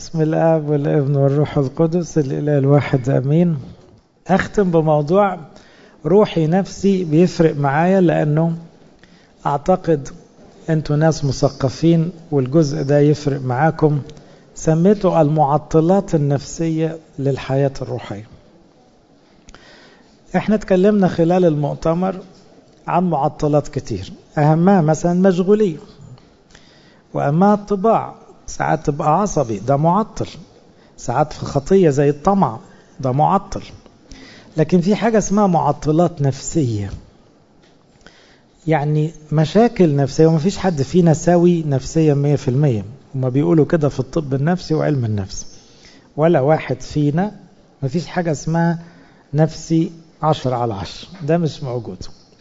بسم الآب والابن والروح القدس الإله الواحد أمين أختم بموضوع روحي نفسي بيفرق معايا لأنه أعتقد أنتوا ناس مثقفين والجزء ده يفرق معاكم سميته المعطلات النفسية للحياة الروحية احنا اتكلمنا خلال المؤتمر عن معطلات كتير أهمها مثلا مشغولية وأهمها الطباع ساعات تبقى عصبي ده معطل ساعات في خطية زي الطمع ده معطل لكن في حاجة اسمها معطلات نفسية يعني مشاكل نفسية ومفيش حد فينا سوي نفسيا مية في المية هما بيقولوا كده في الطب النفسي وعلم النفس ولا واحد فينا مفيش حاجة اسمها نفسي عشر على عشر ده مش موجود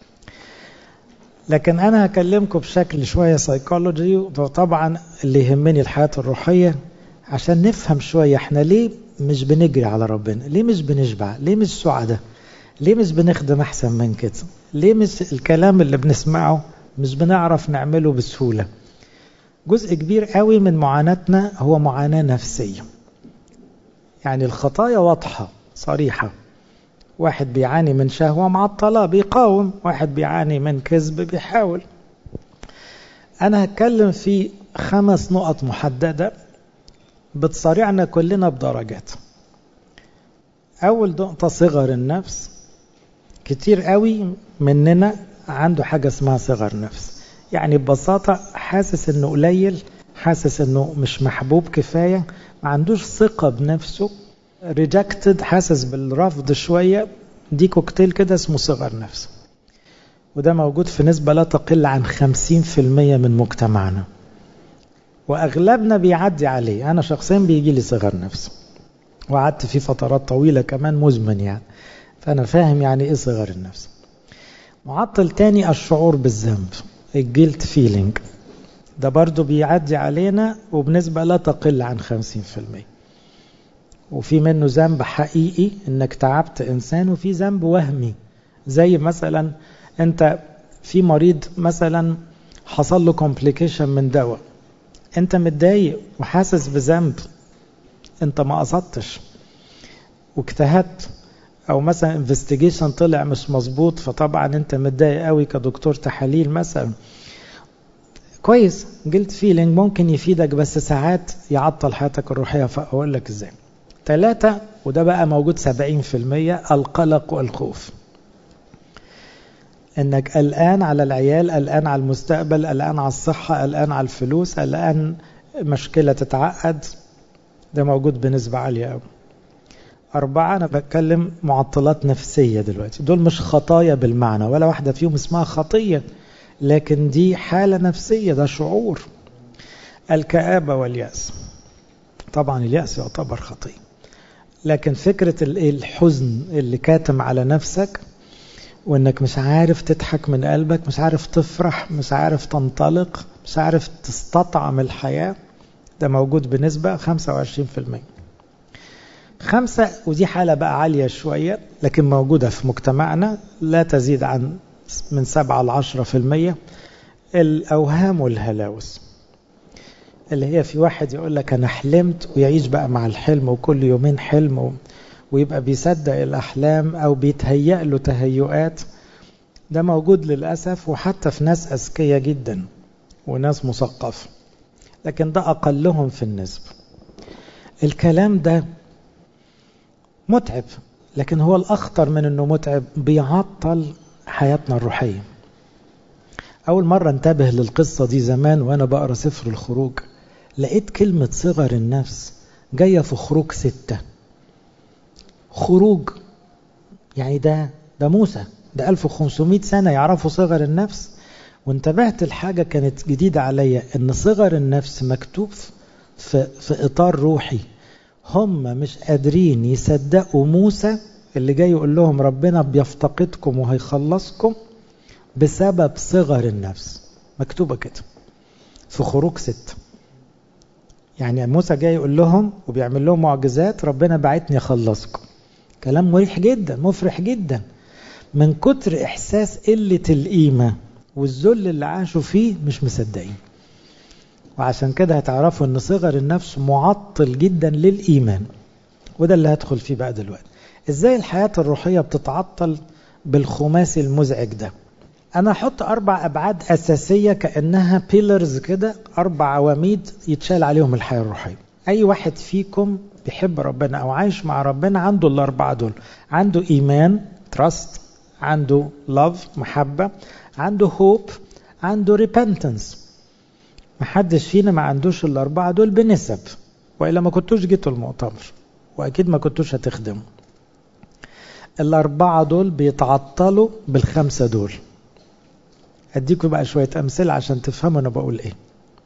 لكن أنا هكلمكم بشكل شوية سايكولوجي وطبعا اللي يهمني الحياة الروحية عشان نفهم شوية احنا ليه مش بنجري على ربنا ليه مش بنشبع ليه مش سعداء ليه مش بنخدم أحسن من كده ليه مش الكلام اللي بنسمعه مش بنعرف نعمله بسهولة جزء كبير قوي من معاناتنا هو معاناة نفسية يعني الخطايا واضحة صريحة واحد بيعاني من شهوة معطلة بيقاوم واحد بيعاني من كذب بيحاول أنا هتكلم في خمس نقط محددة بتصارعنا كلنا بدرجات أول نقطة صغر النفس كتير قوي مننا عنده حاجة اسمها صغر نفس يعني ببساطة حاسس انه قليل حاسس انه مش محبوب كفاية ما عندوش ثقة بنفسه ريجكتد حاسس بالرفض شوية دي كوكتيل كده اسمه صغر نفس وده موجود في نسبة لا تقل عن 50% من مجتمعنا وأغلبنا بيعدي عليه أنا شخصيا بيجي لي صغر نفس وقعدت فيه فترات طويلة كمان مزمن يعني فأنا فاهم يعني إيه صغر النفس معطل تاني الشعور بالذنب الجيلت فيلينج ده برضو بيعدي علينا وبنسبة لا تقل عن 50% وفي منه ذنب حقيقي انك تعبت انسان وفي ذنب وهمي زي مثلا انت في مريض مثلا حصل له كومبليكيشن من دواء انت متضايق وحاسس بذنب انت ما قصدتش واجتهدت او مثلا انفستيجيشن طلع مش مظبوط فطبعا انت متضايق قوي كدكتور تحاليل مثلا كويس جلد فيلينج ممكن يفيدك بس ساعات يعطل حياتك الروحيه فاقول لك ازاي ثلاثة وده بقى موجود سبعين في المية القلق والخوف انك قلقان على العيال قلقان على المستقبل قلقان على الصحة قلقان على الفلوس قلقان مشكلة تتعقد ده موجود بنسبة عالية قوي أربعة أنا بتكلم معطلات نفسية دلوقتي دول مش خطايا بالمعنى ولا واحدة فيهم اسمها خطية لكن دي حالة نفسية ده شعور الكآبة واليأس طبعا اليأس يعتبر خطية لكن فكرة الحزن اللي كاتم على نفسك وانك مش عارف تضحك من قلبك مش عارف تفرح مش عارف تنطلق مش عارف تستطعم الحياة ده موجود بنسبة 25% خمسة ودي حالة بقى عالية شوية لكن موجودة في مجتمعنا لا تزيد عن من 7 ل 10% الأوهام والهلاوس اللي هي في واحد يقول لك أنا حلمت ويعيش بقى مع الحلم وكل يومين حلم ويبقى بيصدق الأحلام أو بيتهيأ له تهيؤات ده موجود للأسف وحتى في ناس أذكياء جدا وناس مثقفة لكن ده أقلهم في النسبة الكلام ده متعب لكن هو الأخطر من أنه متعب بيعطل حياتنا الروحية أول مرة انتبه للقصة دي زمان وأنا بقرأ سفر الخروج لقيت كلمة صغر النفس جاية في خروج ستة خروج يعني ده ده موسى ده 1500 سنة يعرفوا صغر النفس وانتبهت الحاجة كانت جديدة عليا ان صغر النفس مكتوب في, في اطار روحي هم مش قادرين يصدقوا موسى اللي جاي يقول لهم ربنا بيفتقدكم وهيخلصكم بسبب صغر النفس مكتوبة كده في خروج ستة يعني موسى جاي يقول لهم وبيعمل لهم معجزات ربنا بعتني اخلصكم كلام مريح جدا مفرح جدا من كتر احساس قلة القيمة والذل اللي عاشوا فيه مش مصدقين وعشان كده هتعرفوا ان صغر النفس معطل جدا للإيمان وده اللي هدخل فيه بقى دلوقتي ازاي الحياة الروحية بتتعطل بالخماسي المزعج ده انا احط اربع ابعاد اساسية كأنها بيلرز كده اربع عواميد يتشال عليهم الحياة الروحية اي واحد فيكم بيحب ربنا او عايش مع ربنا عنده الاربعة دول عنده ايمان تراست عنده لاف محبة عنده هوب عنده ريبنتنس محدش فينا ما عندوش الاربعة دول بنسب وإلا ما كنتوش جيتوا المؤتمر وأكيد ما كنتوش هتخدموا الأربعة دول بيتعطلوا بالخمسة دول أديكم بقى شوية أمثلة عشان تفهموا أنا بقول إيه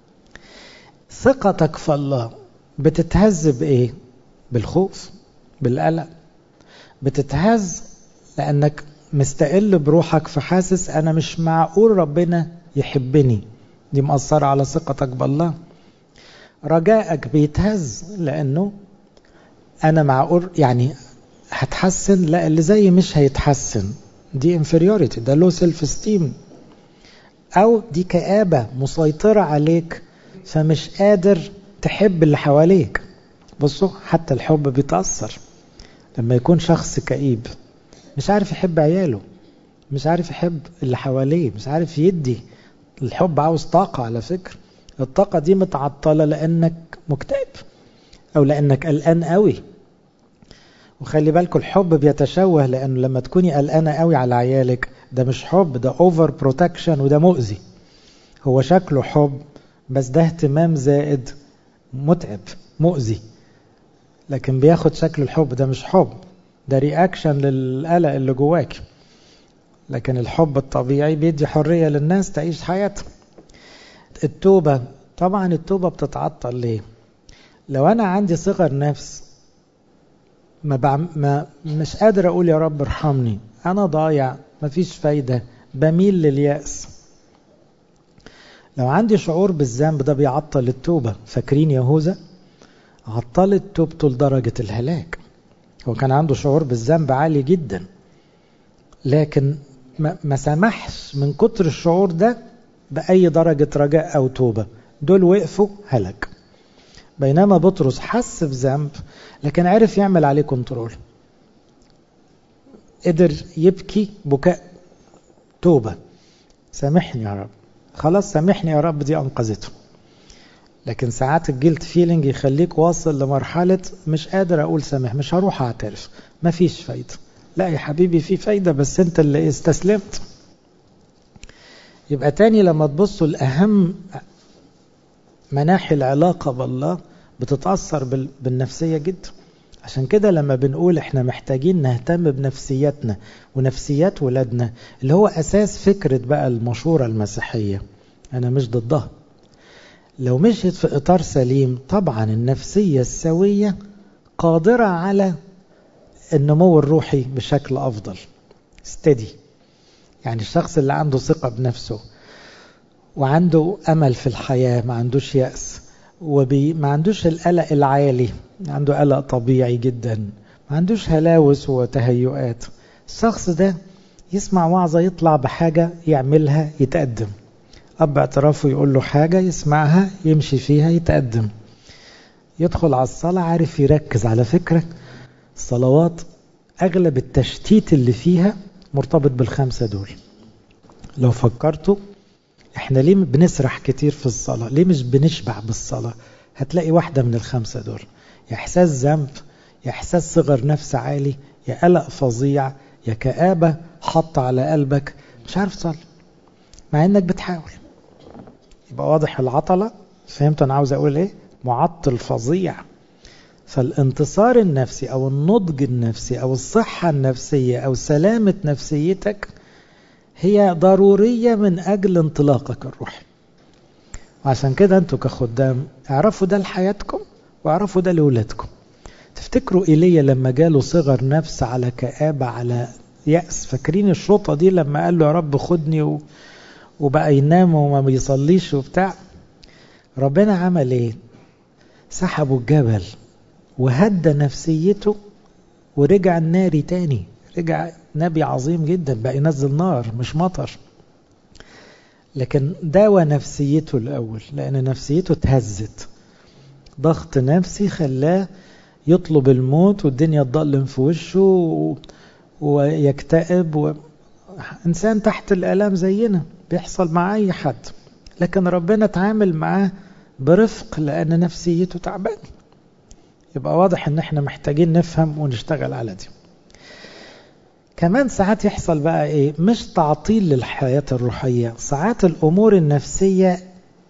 ثقتك في الله بتتهز بإيه بالخوف بالقلق بتتهز لأنك مستقل بروحك فحاسس أنا مش معقول ربنا يحبني دي مأثرة على ثقتك بالله رجائك بيتهز لأنه أنا معقول يعني هتحسن لا اللي زي مش هيتحسن دي inferiority ده لو سيلف esteem أو دي كآبة مسيطرة عليك فمش قادر تحب اللي حواليك بصوا حتى الحب بيتأثر لما يكون شخص كئيب مش عارف يحب عياله مش عارف يحب اللي حواليه مش عارف يدي الحب عاوز طاقة على فكرة الطاقة دي متعطلة لأنك مكتئب أو لأنك قلقان قوي وخلي بالكم الحب بيتشوه لأنه لما تكوني قلقانة قوي على عيالك ده مش حب ده اوفر بروتكشن وده مؤذي هو شكله حب بس ده اهتمام زائد متعب مؤذي لكن بياخد شكل الحب ده مش حب ده رياكشن للقلق اللي جواك لكن الحب الطبيعي بيدي حرية للناس تعيش حياتها التوبة طبعا التوبة بتتعطل ليه لو أنا عندي صغر نفس ما, بعم ما مش قادر أقول يا رب ارحمني أنا ضايع مفيش فايدة بميل لليأس لو عندي شعور بالذنب ده بيعطل التوبة فاكرين يهوذا عطلت توبته لدرجة الهلاك هو كان عنده شعور بالذنب عالي جدا لكن ما سمحش من كتر الشعور ده بأي درجة رجاء أو توبة دول وقفوا هلك بينما بطرس حس بذنب لكن عرف يعمل عليه كنترول قدر يبكي بكاء توبة سامحني يا رب خلاص سامحني يا رب دي أنقذته لكن ساعات الجلد فيلينج يخليك واصل لمرحلة مش قادر أقول سامح مش هروح أعترف مفيش فايدة لا يا حبيبي في فايدة بس أنت اللي استسلمت يبقى تاني لما تبصوا الأهم مناحي العلاقة بالله بتتأثر بالنفسية جدا عشان كده لما بنقول احنا محتاجين نهتم بنفسيتنا ونفسيات ولادنا اللي هو أساس فكرة بقى المشورة المسيحية أنا مش ضدها لو مشيت في إطار سليم طبعا النفسية السوية قادرة على النمو الروحي بشكل أفضل استدي يعني الشخص اللي عنده ثقة بنفسه وعنده أمل في الحياة ما عندوش يأس وما عندوش القلق العالي عنده قلق طبيعي جدا ما عندوش هلاوس وتهيؤات الشخص ده يسمع وعظة يطلع بحاجة يعملها يتقدم أب اعترافه يقول له حاجة يسمعها يمشي فيها يتقدم يدخل على الصلاة عارف يركز على فكرة الصلوات أغلب التشتيت اللي فيها مرتبط بالخمسة دول لو فكرتوا احنا ليه بنسرح كتير في الصلاة ليه مش بنشبع بالصلاة هتلاقي واحدة من الخمسة دول يا إحساس ذنب يا إحساس صغر نفس عالي يا قلق فظيع يا كآبة حط على قلبك مش عارف تصلي مع انك بتحاول يبقى واضح العطلة فهمت انا عاوز اقول ايه معطل فظيع فالانتصار النفسي او النضج النفسي او الصحة النفسية او سلامة نفسيتك هي ضرورية من اجل انطلاقك الروحي وعشان كده انتوا كخدام اعرفوا ده لحياتكم واعرفوا ده لولادكم تفتكروا ايليا لما جاله صغر نفس على كآبة على يأس فاكرين الشوطة دي لما قال له يا رب خدني و... وبقى ينام وما بيصليش وبتاع ربنا عمل ايه سحبوا الجبل وهدى نفسيته ورجع الناري تاني رجع نبي عظيم جدا بقى ينزل نار مش مطر لكن داوى نفسيته الأول لأن نفسيته اتهزت ضغط نفسي خلاه يطلب الموت والدنيا تضلم في وشه و... ويكتئب و... إنسان تحت الآلام زينا بيحصل مع أي حد لكن ربنا تعامل معاه برفق لأن نفسيته تعبان يبقى واضح ان احنا محتاجين نفهم ونشتغل على دي كمان ساعات يحصل بقى ايه مش تعطيل للحياة الروحية ساعات الامور النفسية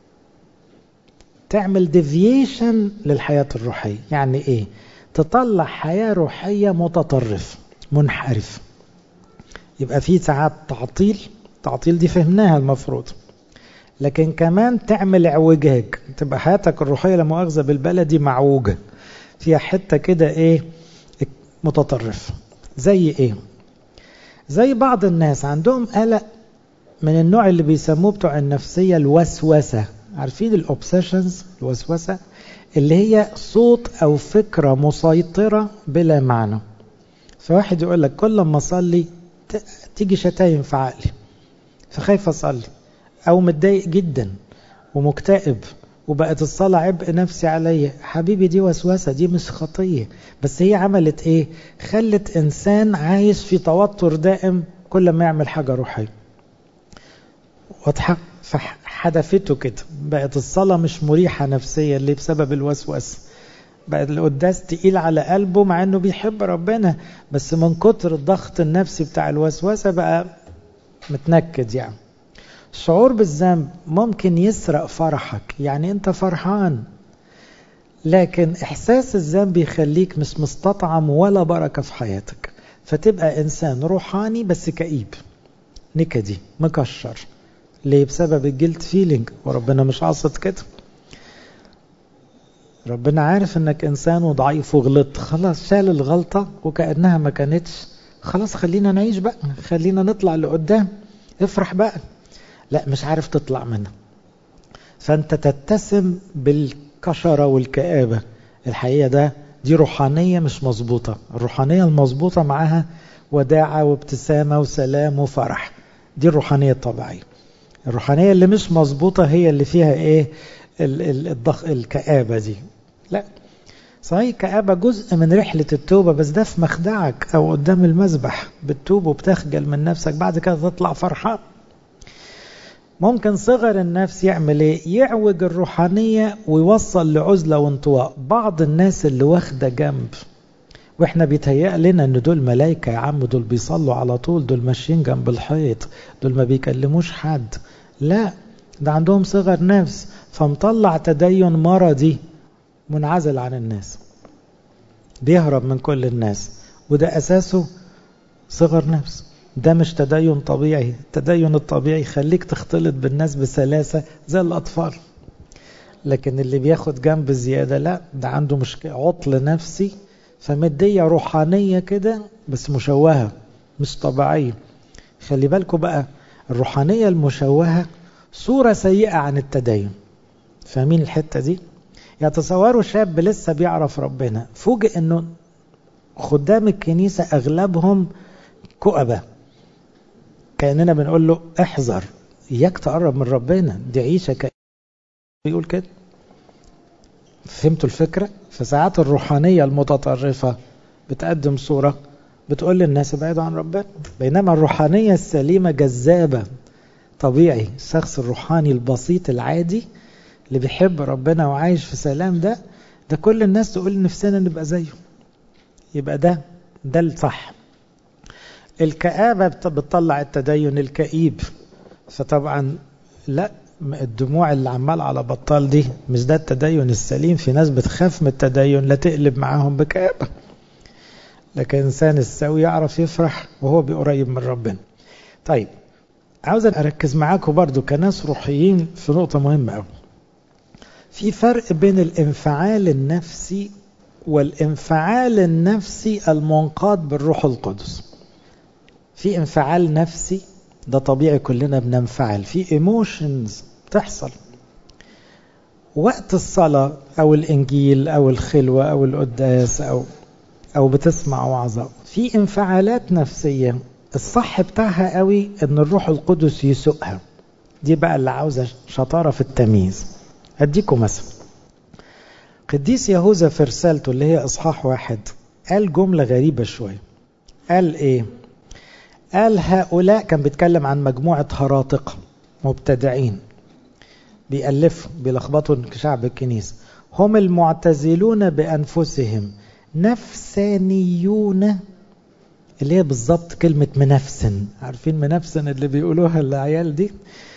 تعمل ديفيشن للحياة الروحية يعني ايه تطلع حياة روحية متطرف منحرف يبقى في ساعات تعطيل تعطيل دي فهمناها المفروض لكن كمان تعمل اعوجاج تبقى حياتك الروحية لمؤاخذة بالبلدي معوجة فيها حتة كده ايه متطرف زي ايه زي بعض الناس عندهم قلق من النوع اللي بيسموه بتوع النفسية الوسوسة عارفين الاوبسيشنز الوسوسة اللي هي صوت او فكرة مسيطرة بلا معنى فواحد يقول لك كل ما اصلي تيجي شتايم في عقلي فخايف اصلي او متضايق جدا ومكتئب وبقت الصلاة عبء نفسي عليا حبيبي دي وسوسة دي مش خطية بس هي عملت ايه خلت انسان عايش في توتر دائم كل ما يعمل حاجة روحية واضحة فحدفته كده بقت الصلاة مش مريحة نفسيا اللي بسبب الوسوسة بقت القداس تقيل على قلبه مع انه بيحب ربنا بس من كتر الضغط النفسي بتاع الوسوسة بقى متنكد يعني الشعور بالذنب ممكن يسرق فرحك يعني انت فرحان لكن احساس الذنب يخليك مش مستطعم ولا بركة في حياتك فتبقى انسان روحاني بس كئيب نكدي مكشر ليه بسبب الجلد فيلينج وربنا مش قاصد كده ربنا عارف انك انسان وضعيف وغلطت خلاص شال الغلطة وكأنها ما كانتش خلاص خلينا نعيش بقى خلينا نطلع لقدام افرح بقى لا مش عارف تطلع منها فانت تتسم بالكشرة والكآبة الحقيقة ده دي روحانية مش مظبوطة الروحانية المظبوطة معاها وداعة وابتسامة وسلام وفرح دي الروحانية الطبيعية الروحانية اللي مش مظبوطة هي اللي فيها ايه الضخ الكآبة دي لا صحيح كآبة جزء من رحلة التوبة بس ده في مخدعك او قدام المذبح بتتوب وبتخجل من نفسك بعد كده تطلع فرحان ممكن صغر النفس يعمل ايه يعوج الروحانية ويوصل لعزلة وانطواء بعض الناس اللي واخدة جنب واحنا بيتهيأ لنا ان دول ملايكة يا عم دول بيصلوا على طول دول ماشيين جنب الحيط دول ما بيكلموش حد لا ده عندهم صغر نفس فمطلع تدين مرضي منعزل عن الناس بيهرب من كل الناس وده اساسه صغر نفس ده مش تدين طبيعي التدين الطبيعي يخليك تختلط بالناس بسلاسة زي الأطفال لكن اللي بياخد جنب زيادة لا ده عنده مشكلة عطل نفسي فمدية روحانية كده بس مشوهة مش طبيعية خلي بالكم بقى الروحانية المشوهة صورة سيئة عن التدين فاهمين الحتة دي يعني تصوروا شاب لسه بيعرف ربنا فوجئ انه خدام الكنيسة اغلبهم كؤبة كأننا بنقول له احذر اياك تقرب من ربنا دي عيشة ك... بيقول كده فهمتوا الفكرة فساعات الروحانية المتطرفة بتقدم صورة بتقول للناس ابعدوا عن ربنا بينما الروحانية السليمة جذابة طبيعي الشخص الروحاني البسيط العادي اللي بيحب ربنا وعايش في سلام ده ده كل الناس تقول نفسنا نبقى زيه يبقى ده ده الصح الكآبة بتطلع التدين الكئيب فطبعا لا الدموع اللي عمال على بطال دي مش ده التدين السليم في ناس بتخاف من التدين لا تقلب معاهم بكآبة لكن إنسان السوي يعرف يفرح وهو بقريب من ربنا طيب عاوز أركز معاكم برضو كناس روحيين في نقطة مهمة أوي في فرق بين الانفعال النفسي والانفعال النفسي المنقاد بالروح القدس في انفعال نفسي ده طبيعي كلنا بننفعل في ايموشنز تحصل وقت الصلاة أو الإنجيل أو الخلوة أو القداس أو أو بتسمع وعظة في انفعالات نفسية الصح بتاعها قوي إن الروح القدس يسوقها دي بقى اللي عاوزة شطارة في التمييز أديكم مثل قديس يهوذا في رسالته اللي هي إصحاح واحد قال جملة غريبة شوية قال إيه قال هؤلاء كان بيتكلم عن مجموعة هراطقة مبتدعين بيألفوا بيلخبطوا شعب الكنيسة هم المعتزلون بأنفسهم نفسانيون اللي هي بالظبط كلمة منفسن عارفين منفسن اللي بيقولوها العيال دي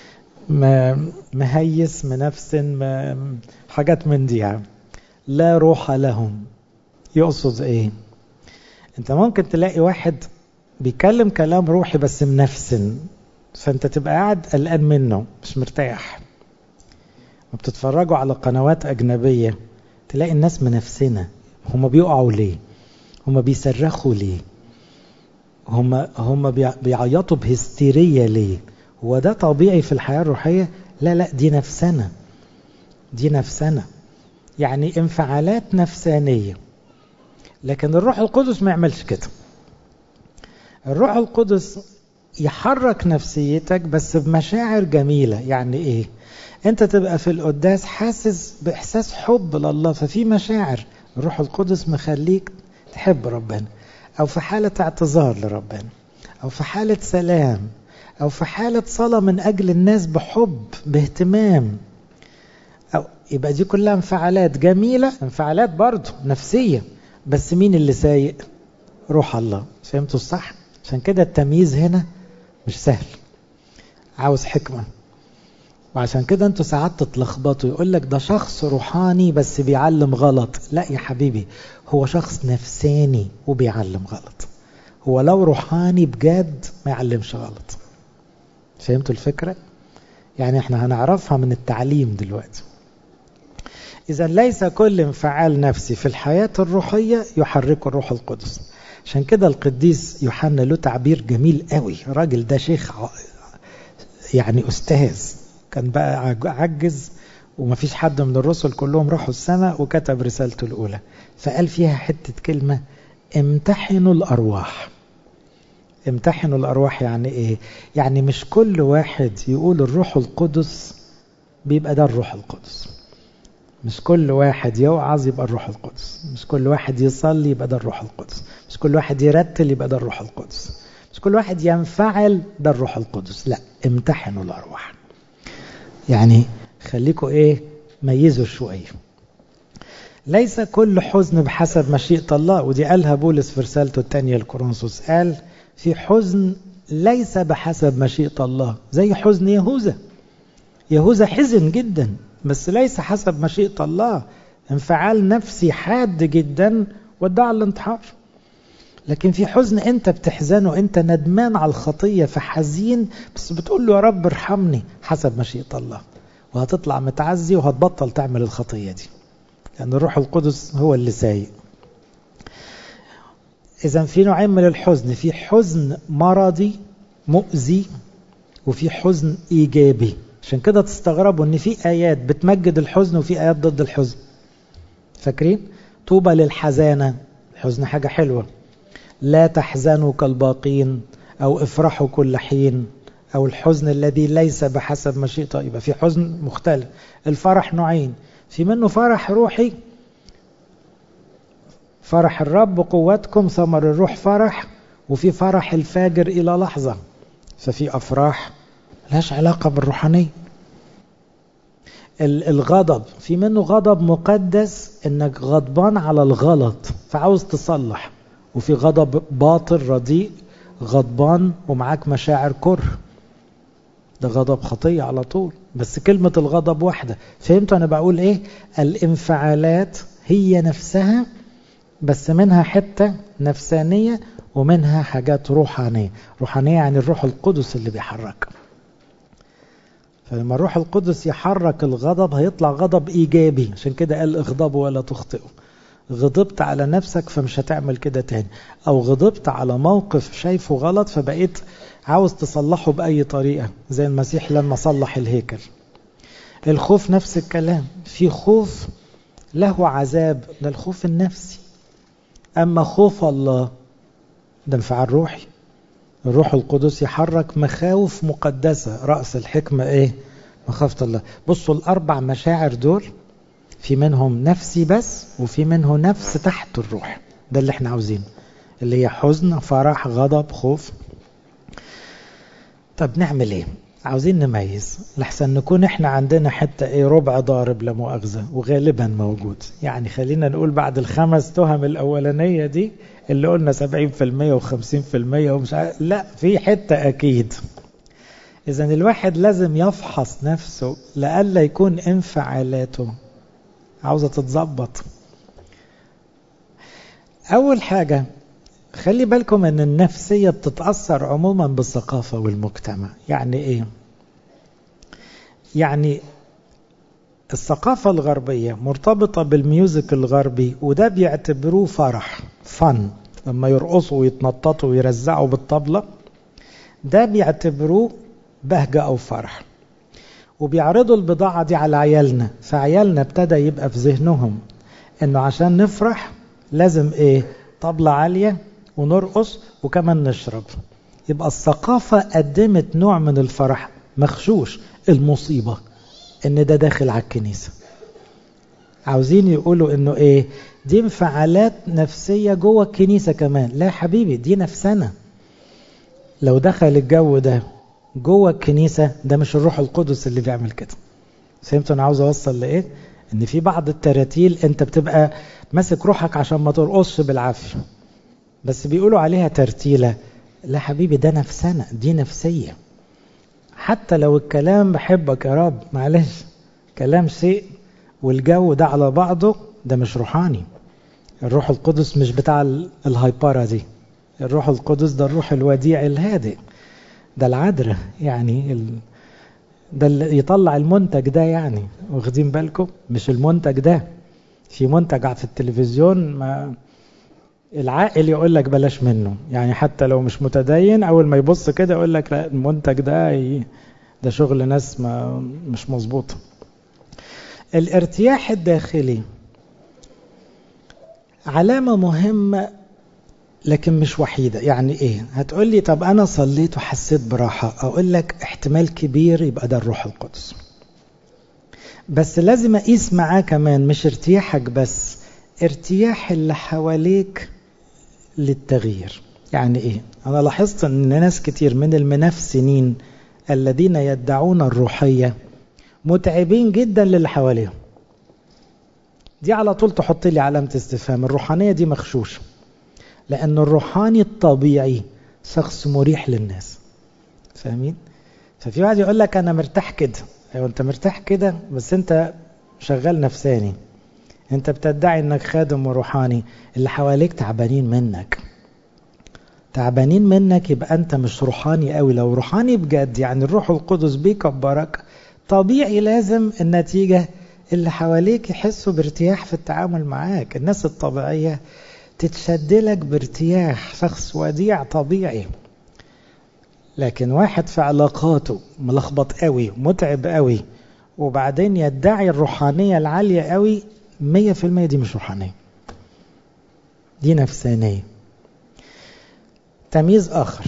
مهيس منفسن حاجات من دي يعني. لا روح لهم يقصد ايه انت ممكن تلاقي واحد بيكلم كلام روحي بس منفسن فانت تبقى قاعد قلقان منه مش مرتاح وبتتفرجوا على قنوات أجنبية تلاقي الناس منافسنا هم بيقعوا ليه هم بيصرخوا ليه هم هم بيعيطوا بهستيرية ليه هو ده طبيعي في الحياة الروحية لا لا دي نفسنا دي نفسنا يعني انفعالات نفسانية لكن الروح القدس ما يعملش كده الروح القدس يحرك نفسيتك بس بمشاعر جميلة يعني ايه انت تبقى في القداس حاسس باحساس حب لله ففي مشاعر الروح القدس مخليك تحب ربنا او في حالة اعتذار لربنا او في حالة سلام او في حالة صلاة من اجل الناس بحب باهتمام او يبقى دي كلها انفعالات جميلة انفعالات برضو نفسية بس مين اللي سايق روح الله فهمتوا الصح عشان كده التمييز هنا مش سهل عاوز حكمة وعشان كده انتوا ساعات تتلخبطوا يقول لك ده شخص روحاني بس بيعلم غلط لا يا حبيبي هو شخص نفساني وبيعلم غلط هو لو روحاني بجد ما يعلمش غلط فهمتوا الفكرة يعني احنا هنعرفها من التعليم دلوقتي إذا ليس كل انفعال نفسي في الحياة الروحية يحركه الروح القدس عشان كده القديس يوحنا له تعبير جميل قوي الراجل ده شيخ يعني أستاذ كان بقى عجز ومفيش حد من الرسل كلهم راحوا السماء وكتب رسالته الأولى فقال فيها حتة كلمة امتحنوا الأرواح امتحنوا الأرواح يعني إيه؟ يعني مش كل واحد يقول الروح القدس بيبقى ده الروح القدس مش كل واحد يوعظ يبقى الروح القدس مش كل واحد يصلي يبقى ده الروح القدس مش كل واحد يرتل يبقى ده الروح القدس مش كل واحد ينفعل ده الروح القدس لا امتحنوا الأرواح يعني خليكوا ايه ميزوا شوية ليس كل حزن بحسب مشيئة الله ودي قالها بولس في رسالته الثانية لكورنثوس قال في حزن ليس بحسب مشيئة الله زي حزن يهوذا يهوذا حزن جدا بس ليس حسب مشيئة الله انفعال نفسي حاد جدا ودع الانتحار لكن في حزن انت بتحزنه انت ندمان على الخطية فحزين بس بتقول له يا رب ارحمني حسب مشيئة الله وهتطلع متعزي وهتبطل تعمل الخطية دي لأن الروح القدس هو اللي سايق إذا في نوعين من الحزن في حزن مرضي مؤذي وفي حزن إيجابي عشان كده تستغربوا ان في آيات بتمجد الحزن وفي آيات ضد الحزن فاكرين طوبى للحزانة الحزن حاجة حلوة لا تحزنوا كالباقين أو افرحوا كل حين أو الحزن الذي ليس بحسب مشيئته يبقى في حزن مختلف الفرح نوعين في منه فرح روحي فرح الرب قوتكم ثمر الروح فرح وفي فرح الفاجر إلى لحظة ففي أفراح لهاش علاقة بالروحانية الغضب في منه غضب مقدس انك غضبان على الغلط فعاوز تصلح وفي غضب باطل رديء غضبان ومعاك مشاعر كره ده غضب خطية على طول بس كلمة الغضب واحدة فهمتوا أنا بقول إيه الانفعالات هي نفسها بس منها حتة نفسانية ومنها حاجات روحانية روحانية يعني الروح القدس اللي بيحرك فلما الروح القدس يحرك الغضب هيطلع غضب إيجابي عشان كده قال اغضبوا ولا تخطئوا غضبت على نفسك فمش هتعمل كده تاني او غضبت على موقف شايفه غلط فبقيت عاوز تصلحه بأي طريقة زي المسيح لما صلح الهيكل الخوف نفس الكلام في خوف له عذاب ده الخوف النفسي أما خوف الله ده انفعال روحي الروح القدس يحرك مخاوف مقدسة رأس الحكمة ايه مخافة الله بصوا الأربع مشاعر دول في منهم نفسي بس وفي منه نفس تحت الروح ده اللي احنا عاوزينه اللي هي حزن فرح غضب خوف طب نعمل ايه عاوزين نميز لحسن نكون احنا عندنا حتى ايه ربع ضارب لا مؤاخذة وغالبا موجود يعني خلينا نقول بعد الخمس تهم الاولانية دي اللي قلنا 70% و50% ومش عارف لا في حتة اكيد اذا الواحد لازم يفحص نفسه لألا يكون انفعالاته عاوزة تتظبط اول حاجة خلي بالكم ان النفسية بتتأثر عموما بالثقافة والمجتمع يعني ايه يعني الثقافة الغربية مرتبطة بالميوزك الغربي وده بيعتبروه فرح فن لما يرقصوا ويتنططوا ويرزعوا بالطبلة ده بيعتبروه بهجة أو فرح وبيعرضوا البضاعة دي على عيالنا فعيالنا ابتدى يبقى في ذهنهم انه عشان نفرح لازم ايه طبلة عالية ونرقص وكمان نشرب يبقى الثقافة قدمت نوع من الفرح مخشوش المصيبة ان ده داخل على الكنيسة عاوزين يقولوا انه ايه دي انفعالات نفسية جوه الكنيسة كمان لا يا حبيبي دي نفسنا لو دخل الجو ده جوه الكنيسة ده مش الروح القدس اللي بيعمل كده فهمتوا انا عاوز اوصل لايه ان في بعض التراتيل انت بتبقى ماسك روحك عشان ما ترقصش بالعافية بس بيقولوا عليها ترتيلة لا حبيبي ده نفسنا دي نفسية حتى لو الكلام بحبك يا رب معلش كلام شيء والجو ده على بعضه ده مش روحاني الروح القدس مش بتاع الهايبارة دي الروح القدس ده الروح الوديع الهادئ ده العذراء يعني ال... ده اللي يطلع المنتج ده يعني واخدين بالكم مش المنتج ده في منتج في التلفزيون ما العاقل يقول لك بلاش منه يعني حتى لو مش متدين اول ما يبص كده يقول لك لا المنتج ده ي... ده شغل ناس ما مش مظبوط الارتياح الداخلي علامة مهمة لكن مش وحيدة يعني ايه هتقول لي طب انا صليت وحسيت براحة اقول لك احتمال كبير يبقى ده الروح القدس بس لازم اقيس معاه كمان مش ارتياحك بس ارتياح اللي حواليك للتغيير يعني ايه انا لاحظت ان ناس كتير من المنافسين الذين يدعون الروحية متعبين جدا للي حواليهم دي على طول تحط لي علامة استفهام الروحانية دي مخشوشة لأن الروحاني الطبيعي شخص مريح للناس فاهمين؟ ففي واحد يقول لك أنا مرتاح كده أيوة أنت مرتاح كده بس أنت شغال نفساني أنت بتدعي أنك خادم وروحاني اللي حواليك تعبانين منك تعبانين منك يبقى أنت مش روحاني قوي لو روحاني بجد يعني الروح القدس بيكبرك طبيعي لازم النتيجة اللي حواليك يحسوا بارتياح في التعامل معاك الناس الطبيعية تتشدلك بارتياح شخص وديع طبيعي لكن واحد في علاقاته ملخبط قوي متعب قوي وبعدين يدعي الروحانية العالية قوي مية في المية دي مش روحانية دي نفسانية تمييز آخر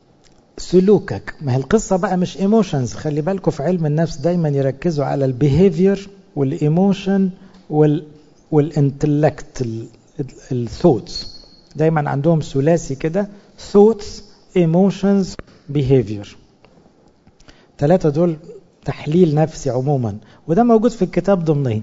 سلوكك ما هي القصة بقى مش ايموشنز خلي بالكم في علم النفس دايما يركزوا على البيهيفير والايموشن وال والانتلكت الثوتس دايما عندهم ثلاثي كده ثوتس ايموشنز بيهيفير ثلاثة دول تحليل نفسي عموما وده موجود في الكتاب ضمنيا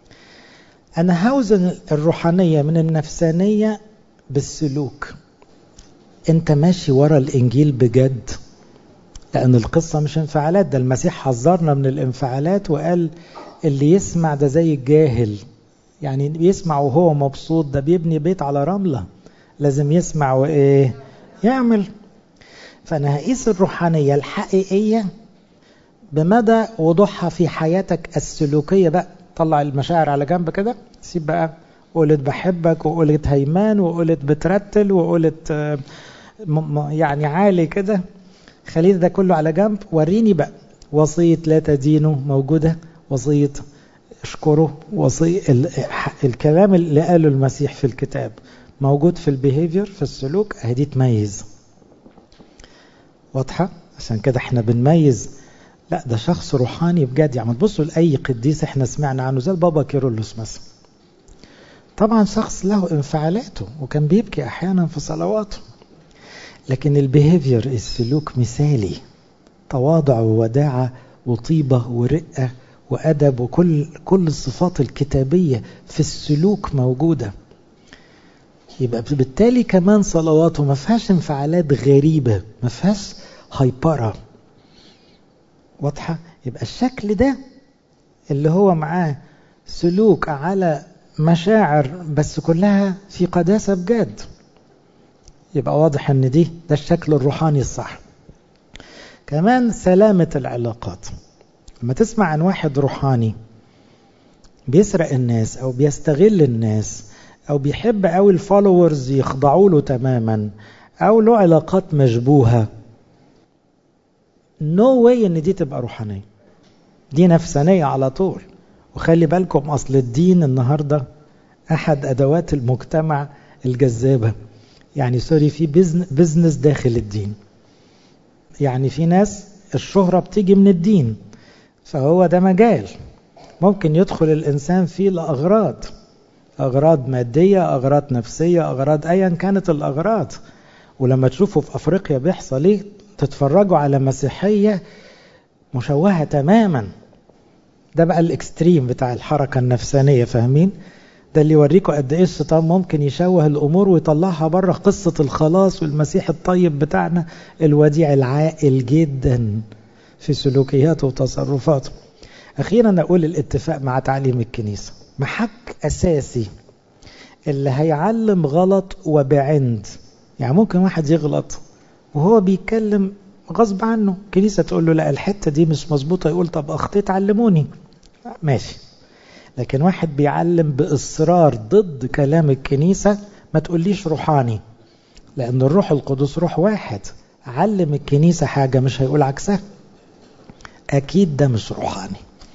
أنا هوزن الروحانية من النفسانية بالسلوك أنت ماشي ورا الإنجيل بجد لأن القصة مش انفعالات ده المسيح حذرنا من الانفعالات وقال اللي يسمع ده زي الجاهل يعني بيسمع وهو مبسوط ده بيبني بيت على رملة لازم يسمع وإيه يعمل فأنا هقيس الروحانية الحقيقية بمدى وضوحها في حياتك السلوكية بقى طلع المشاعر على جنب كده سيب بقى قولت بحبك وقولت هيمان وقولت بترتل وقولت يعني عالي كده خليل ده كله على جنب وريني بقى وصية لا تدينه موجودة وصية اشكره وصي الكلام اللي قاله المسيح في الكتاب موجود في البيهيفير في السلوك اهدي تميز واضحة عشان كده احنا بنميز لا ده شخص روحاني بجد يعني تبصوا لأي قديس احنا سمعنا عنه زي البابا كيرلس مثلا طبعا شخص له انفعالاته وكان بيبكي احيانا في صلواته لكن البيهيفير السلوك مثالي تواضع ووداعة وطيبة ورقة وأدب وكل كل الصفات الكتابية في السلوك موجودة يبقى بالتالي كمان صلواته ما فيهاش انفعالات غريبة ما فيهاش هايبرة واضحة يبقى الشكل ده اللي هو معاه سلوك على مشاعر بس كلها في قداسة بجد يبقى واضح ان دي ده الشكل الروحاني الصح كمان سلامة العلاقات لما تسمع عن واحد روحاني بيسرق الناس او بيستغل الناس او بيحب قوي الفولورز يخضعوا له تماما او له علاقات مشبوهة نو no واي ان دي تبقى روحانية دي نفسانية على طول وخلي بالكم اصل الدين النهاردة احد ادوات المجتمع الجذابة يعني سوري في بزنس داخل الدين يعني في ناس الشهرة بتيجي من الدين فهو ده مجال ممكن يدخل الإنسان فيه لأغراض أغراض مادية أغراض نفسية أغراض أيا كانت الأغراض ولما تشوفوا في أفريقيا بيحصل إيه تتفرجوا على مسيحية مشوهة تماما ده بقى الإكستريم بتاع الحركة النفسانية فاهمين ده اللي يوريكم قد ايه الشيطان ممكن يشوه الامور ويطلعها بره قصه الخلاص والمسيح الطيب بتاعنا الوديع العاقل جدا في سلوكياته وتصرفاته. اخيرا اقول الاتفاق مع تعليم الكنيسه محك اساسي اللي هيعلم غلط وبعند يعني ممكن واحد يغلط وهو بيتكلم غصب عنه كنيسه تقول له لا الحته دي مش مظبوطه يقول طب اخطيت علموني ماشي لكن واحد بيعلم بإصرار ضد كلام الكنيسة ما تقوليش روحاني لأن الروح القدس روح واحد علم الكنيسة حاجة مش هيقول عكسها أكيد ده مش روحاني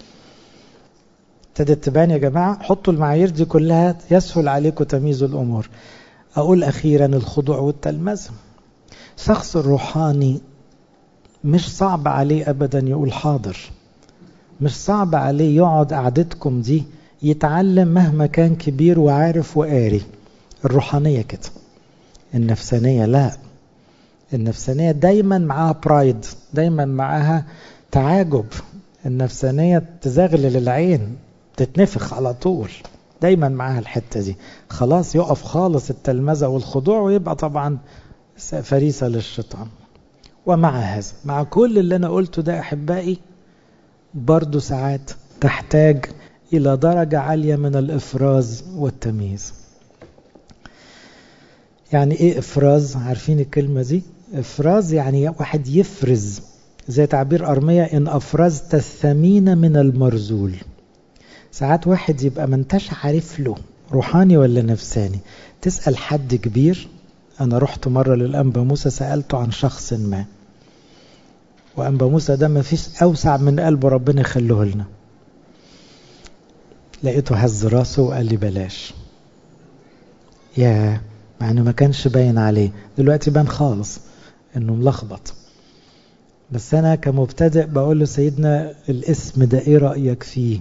ابتدت تبان يا جماعة حطوا المعايير دي كلها يسهل عليكم تمييز الأمور أقول أخيرا الخضوع والتلمذة شخص الروحاني مش صعب عليه أبدا يقول حاضر مش صعب عليه يقعد قعدتكم دي يتعلم مهما كان كبير وعارف وقاري الروحانية كده النفسانية لا النفسانية دايما معاها برايد دايما معاها تعاجب النفسانية تزغلل العين تتنفخ على طول دايما معاها الحتة دي خلاص يقف خالص التلمذة والخضوع ويبقى طبعا فريسة للشيطان ومع هذا مع كل اللي أنا قلته ده أحبائي برضو ساعات تحتاج إلى درجة عالية من الإفراز والتمييز يعني إيه إفراز عارفين الكلمة دي إفراز يعني واحد يفرز زي تعبير أرمية إن أفرزت الثمين من المرزول ساعات واحد يبقى ما انتش عارف له روحاني ولا نفساني تسأل حد كبير أنا رحت مرة للأنبا موسى سألته عن شخص ما وأنبا موسى ده ما فيش أوسع من قلب ربنا يخليه لنا لقيته هز راسه وقال لي بلاش يا مع انه ما كانش باين عليه دلوقتي بان خالص انه ملخبط بس انا كمبتدئ بقول له سيدنا الاسم ده ايه رايك فيه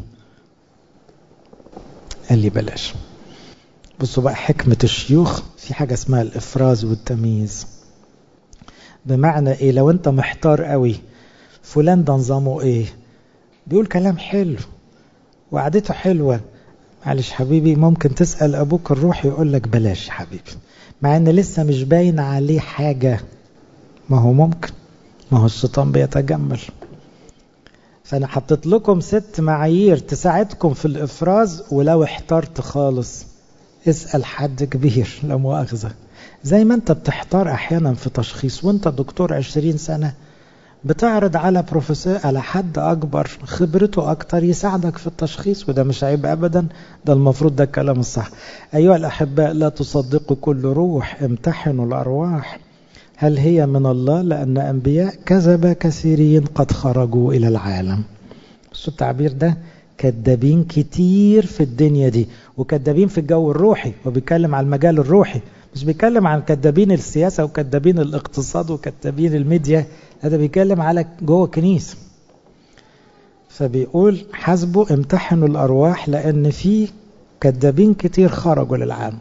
قال لي بلاش بصوا بقى حكمة الشيوخ في حاجة اسمها الإفراز والتمييز بمعنى إيه لو أنت محتار قوي فلان ده نظامه إيه بيقول كلام حلو وقعدته حلوة معلش حبيبي ممكن تسأل أبوك الروح يقول لك بلاش يا حبيبي مع إن لسه مش باين عليه حاجة ما هو ممكن ما هو الشيطان بيتجمل فأنا حطيت لكم ست معايير تساعدكم في الإفراز ولو احترت خالص اسأل حد كبير لا مؤاخذة زي ما انت بتحتار احيانا في تشخيص وانت دكتور عشرين سنة بتعرض على بروفيسور على حد اكبر خبرته اكتر يساعدك في التشخيص وده مش عيب ابدا ده المفروض ده الكلام الصح ايها الاحباء لا تصدقوا كل روح امتحنوا الارواح هل هي من الله لان انبياء كذب كثيرين قد خرجوا الى العالم شو التعبير ده كذابين كتير في الدنيا دي وكذابين في الجو الروحي وبيتكلم على المجال الروحي مش بيتكلم عن كذابين السياسة وكذابين الاقتصاد وكذابين الميديا هذا بيتكلم على جوه الكنيسة فبيقول حاسبوا امتحنوا الأرواح لأن في كذابين كتير خرجوا للعام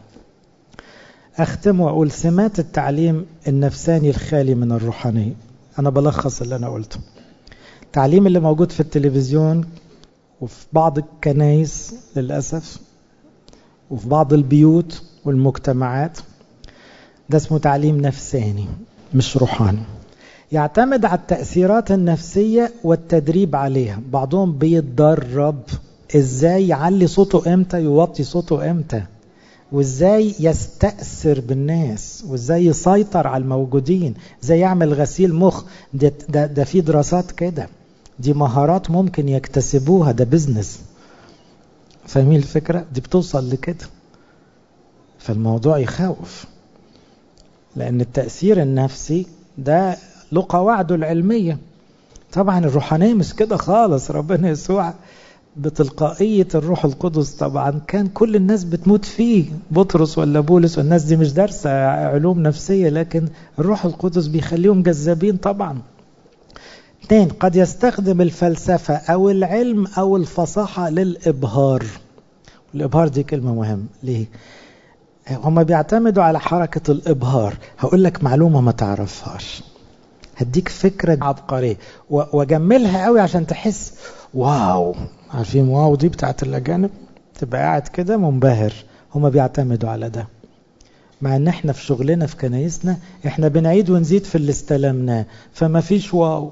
أختم وأقول سمات التعليم النفساني الخالي من الروحانية أنا بلخص اللي أنا قلته التعليم اللي موجود في التلفزيون وفي بعض الكنايس للأسف وفي بعض البيوت والمجتمعات ده اسمه تعليم نفساني مش روحاني يعتمد على التأثيرات النفسية والتدريب عليها بعضهم بيتدرب ازاي يعلي صوته امتى يوطي صوته امتى وازاي يستأثر بالناس وازاي يسيطر على الموجودين ازاي يعمل غسيل مخ ده, ده, ده في دراسات كده دي مهارات ممكن يكتسبوها ده بزنس فاهمين الفكرة دي بتوصل لكده فالموضوع يخوف لأن التأثير النفسي ده له قواعده العلمية طبعا الروحانية مش كده خالص ربنا يسوع بتلقائية الروح القدس طبعا كان كل الناس بتموت فيه بطرس ولا بولس والناس دي مش دارسة علوم نفسية لكن الروح القدس بيخليهم جذابين طبعا اثنين قد يستخدم الفلسفة أو العلم أو الفصاحة للإبهار الإبهار دي كلمة مهمة ليه؟ هما بيعتمدوا على حركة الإبهار هقول لك معلومة ما تعرفهاش هديك فكرة عبقرية وأجملها قوي عشان تحس واو عارفين واو دي بتاعت الأجانب تبقى قاعد كده منبهر هما بيعتمدوا على ده مع ان احنا في شغلنا في كنايسنا احنا بنعيد ونزيد في اللي استلمناه فما فيش واو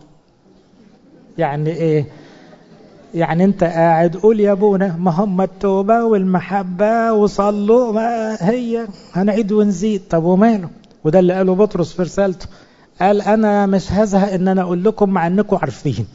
يعني ايه يعني انت قاعد قول يا ابونا ما هم التوبة والمحبة وصلوا ما هي هنعيد ونزيد طب وماله وده اللي قاله بطرس في رسالته قال انا مش هزهق ان انا اقول لكم مع انكم عارفين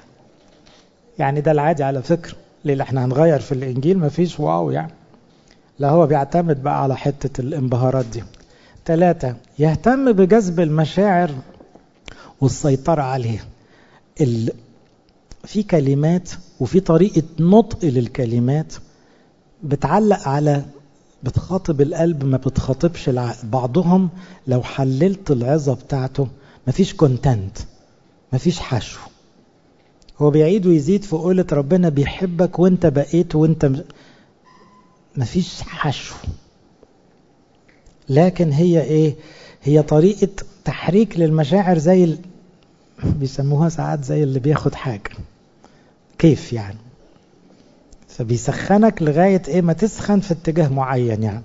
يعني ده العادي على فكرة ليه احنا هنغير في الانجيل ما فيش واو يعني لا هو بيعتمد بقى على حتة الانبهارات دي ثلاثة يهتم بجذب المشاعر والسيطرة عليها ال... في كلمات وفي طريقة نطق للكلمات بتعلق على بتخاطب القلب ما بتخاطبش العقل بعضهم لو حللت العظة بتاعته مفيش كونتنت مفيش حشو هو بيعيد ويزيد في قولة ربنا بيحبك وانت بقيت وانت مفيش حشو لكن هي ايه هي طريقة تحريك للمشاعر زي ال... بيسموها ساعات زي اللي بياخد حاجة كيف يعني فبيسخنك لغاية ايه ما تسخن في اتجاه معين يعني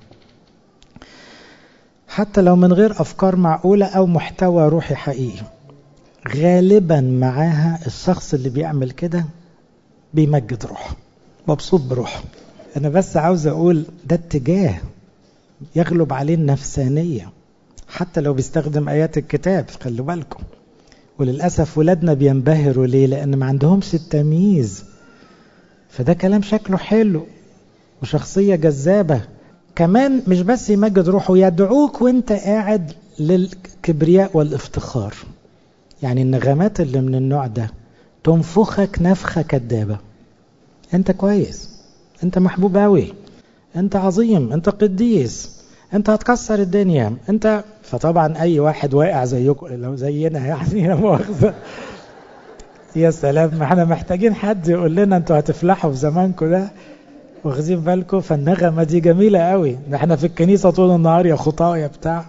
حتى لو من غير افكار معقولة او محتوى روحي حقيقي غالبا معاها الشخص اللي بيعمل كده بيمجد روحه مبسوط بروحه انا بس عاوز اقول ده اتجاه يغلب عليه النفسانية حتى لو بيستخدم ايات الكتاب خلوا بالكم وللأسف ولادنا بينبهروا ليه لأن ما عندهمش التمييز فده كلام شكله حلو وشخصية جذابة كمان مش بس يمجد روحه يدعوك وانت قاعد للكبرياء والافتخار يعني النغمات اللي من النوع ده تنفخك نفخة كدابة انت كويس انت محبوب قوي انت عظيم انت قديس انت هتكسر الدنيا انت فطبعا اي واحد واقع زيكم لو زينا يعني لا مؤاخذه يا سلام ما احنا محتاجين حد يقول لنا انتوا هتفلحوا في زمانكم ده واخدين بالكم فالنغمه دي جميله قوي احنا في الكنيسه طول النهار يا خطاه يا بتاع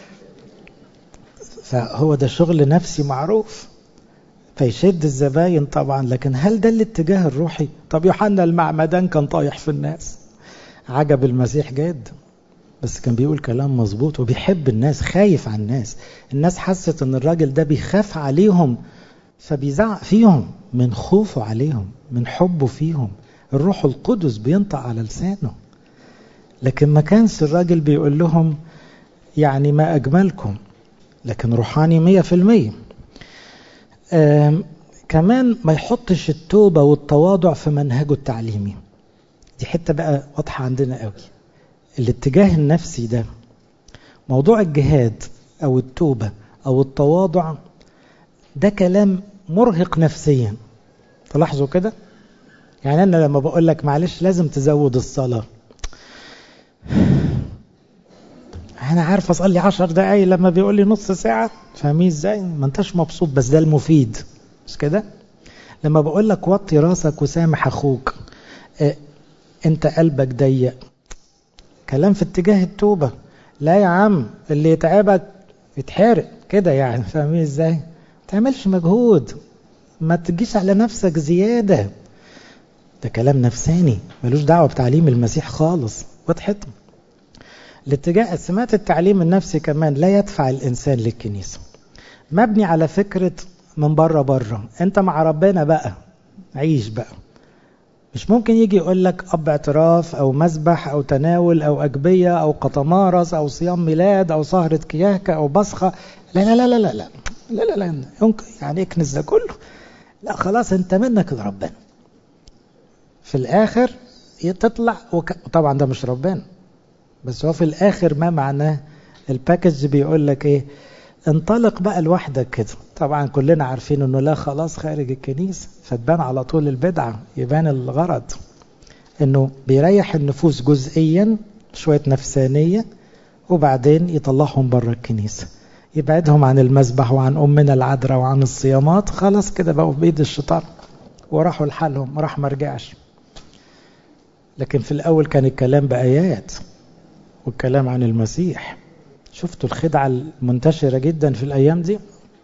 فهو ده شغل نفسي معروف فيشد الزباين طبعا لكن هل ده الاتجاه الروحي طب يوحنا المعمدان كان طايح في الناس عجب المسيح جدا بس كان بيقول كلام مظبوط وبيحب الناس خايف على الناس الناس حست ان الراجل ده بيخاف عليهم فبيزعق فيهم من خوفه عليهم من حبه فيهم الروح القدس بينطق على لسانه لكن ما كانش الراجل بيقول لهم يعني ما أجملكم لكن روحاني مية في المية كمان ما يحطش التوبة والتواضع في منهجه التعليمي دي حتة بقى واضحة عندنا قوي الاتجاه النفسي ده موضوع الجهاد او التوبة او التواضع ده كلام مرهق نفسيا تلاحظوا كده يعني انا لما بقول لك معلش لازم تزود الصلاة انا عارف اصلي عشر دقايق لما بيقول لي نص ساعة فاهمين ازاي ما انتش مبسوط بس ده المفيد مش كده لما بقول لك وطي راسك وسامح اخوك اه انت قلبك ضيق كلام في اتجاه التوبة لا يا عم اللي يتعبك يتحرق كده يعني فاهمين ازاي ما تعملش مجهود ما تجيش على نفسك زيادة ده كلام نفساني ملوش دعوة بتعليم المسيح خالص وضحت الاتجاه سمات التعليم النفسي كمان لا يدفع الإنسان للكنيسة مبني على فكرة من بره بره انت مع ربنا بقى عيش بقى مش ممكن يجي يقول لك اب اعتراف او مسبح او تناول او اجبيه او قطمارس او صيام ميلاد او سهره كياكه او بصخه لا لا لا لا لا لا لا لا, لا. يمكن يعني اكنس ده كله لا خلاص انت منك لربنا في الاخر تطلع وك... طبعا ده مش ربنا بس هو في الاخر ما معناه الباكج بيقول لك ايه انطلق بقى لوحدك كده طبعا كلنا عارفين انه لا خلاص خارج الكنيسة فتبان على طول البدعة يبان الغرض انه بيريح النفوس جزئيا شوية نفسانية وبعدين يطلعهم بره الكنيسة يبعدهم عن المسبح وعن أمنا العذراء وعن الصيامات خلاص كده بقوا بإيد الشيطان وراحوا لحالهم راح ما رجعش لكن في الأول كان الكلام بآيات والكلام عن المسيح شفتوا الخدعة المنتشرة جدا في الأيام دي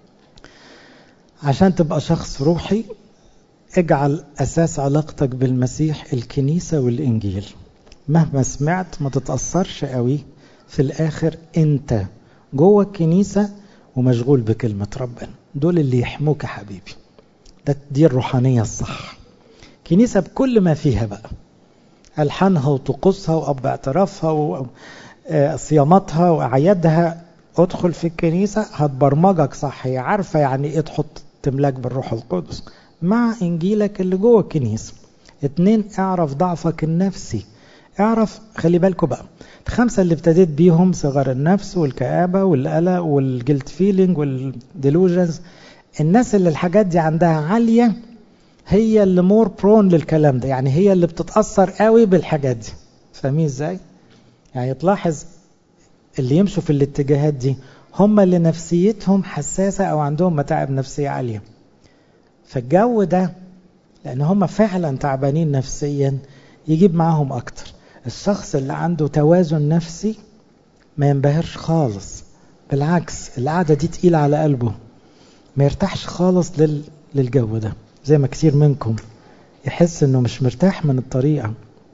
عشان تبقى شخص روحي اجعل أساس علاقتك بالمسيح الكنيسة والإنجيل مهما سمعت ما تتأثرش قوي في الآخر أنت جوه الكنيسة ومشغول بكلمة ربنا دول اللي يحموك يا حبيبي ده دي الروحانية الصح كنيسة بكل ما فيها بقى ألحانها وطقوسها وأب اعترافها و... صياماتها وأعيادها ادخل في الكنيسة هتبرمجك صح هي عارفة يعني ايه تحط تملاك بالروح القدس مع انجيلك اللي جوه الكنيسة اتنين اعرف ضعفك النفسي اعرف خلي بالكوا بقى الخمسة اللي ابتديت بيهم صغر النفس والكآبة والقلق والجلد فيلينج والديلوجنز الناس اللي الحاجات دي عندها عالية هي اللي مور برون للكلام ده يعني هي اللي بتتأثر قوي بالحاجات دي فاهمين ازاي؟ يعني تلاحظ اللي يمشوا في الاتجاهات دي هم اللي نفسيتهم حساسة أو عندهم متاعب نفسية عالية فالجو ده لأن هم فعلا تعبانين نفسيا يجيب معاهم أكتر الشخص اللي عنده توازن نفسي ما ينبهرش خالص بالعكس القعدة دي تقيلة على قلبه ما يرتاحش خالص لل... للجو ده زي ما كتير منكم يحس انه مش مرتاح من الطريقة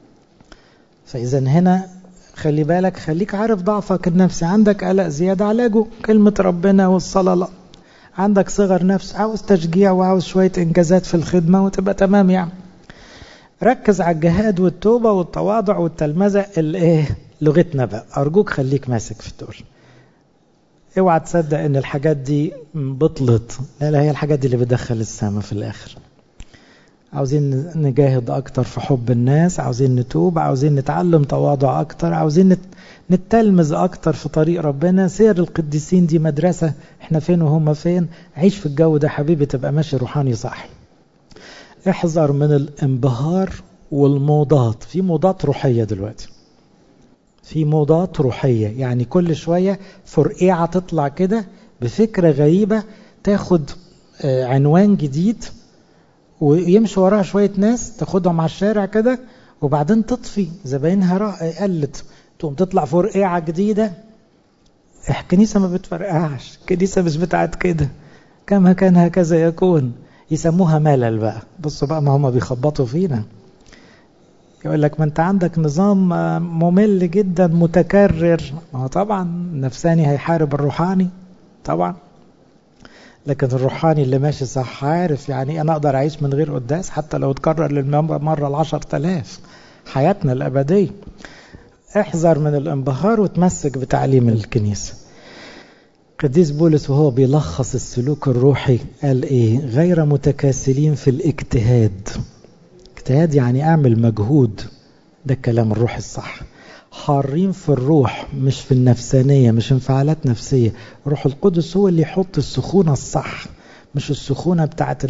فإذا هنا خلي بالك خليك عارف ضعفك النفسي عندك قلق زيادة علاجه كلمة ربنا والصلاة لا عندك صغر نفس عاوز تشجيع وعاوز شوية إنجازات في الخدمة وتبقى تمام يعني ركز على الجهاد والتوبة والتواضع والتلمذة الايه لغتنا بقى أرجوك خليك ماسك في الدول اوعى تصدق ان الحاجات دي بطلت لا لا هي الحاجات دي اللي بتدخل السما في الاخر عاوزين نجاهد اكتر في حب الناس عاوزين نتوب عاوزين نتعلم تواضع اكتر عاوزين نتلمذ اكتر في طريق ربنا سير القديسين دي مدرسة احنا فين وهم فين عيش في الجو ده حبيبي تبقى ماشي روحاني صح احذر من الانبهار والموضات في موضات روحية دلوقتي في موضات روحية يعني كل شوية فرقيعة تطلع كده بفكرة غريبة تاخد عنوان جديد ويمشي وراها شوية ناس تاخدهم على الشارع كده وبعدين تطفي زباينها قلت تقوم تطلع فرقيعة جديدة الكنيسة ما بتفرقعش الكنيسة مش بتاعت كده كما كان هكذا يكون يسموها ملل بقى بصوا بقى ما هم بيخبطوا فينا يقول لك ما انت عندك نظام ممل جدا متكرر ما هو طبعا النفساني هيحارب الروحاني طبعا لكن الروحاني اللي ماشي صح عارف يعني انا اقدر اعيش من غير قداس حتى لو اتكرر للمرة العشر تلاف حياتنا الابدية احذر من الانبهار وتمسك بتعليم الكنيسة قديس بولس وهو بيلخص السلوك الروحي قال ايه غير متكاسلين في الاجتهاد اجتهاد يعني اعمل مجهود ده الكلام الروحي الصح حارين في الروح مش في النفسانية مش انفعالات نفسية روح القدس هو اللي يحط السخونة الصح مش السخونة بتاعت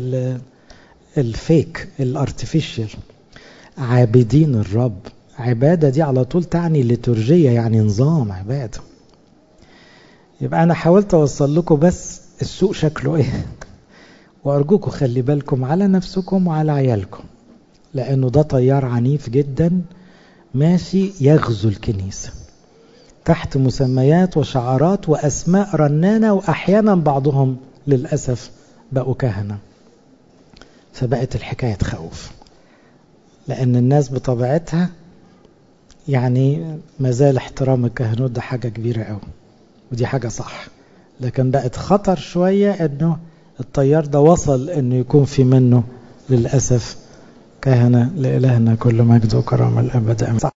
الفيك الارتفيشال عابدين الرب عبادة دي على طول تعني لترجية يعني نظام عبادة يبقى أنا حاولت أوصل لكم بس السوق شكله إيه وأرجوكم خلي بالكم على نفسكم وعلى عيالكم لأنه ده طيار عنيف جدا ماشي يغزو الكنيسة تحت مسميات وشعارات وأسماء رنانة وأحيانا بعضهم للأسف بقوا كهنة فبقت الحكاية تخوف لأن الناس بطبيعتها يعني ما زال احترام الكهنوت ده حاجة كبيرة قوي ودي حاجة صح لكن بقت خطر شوية انه الطيار ده وصل انه يكون في منه للأسف كهنة لإلهنا كل مجد وكرامة الأبد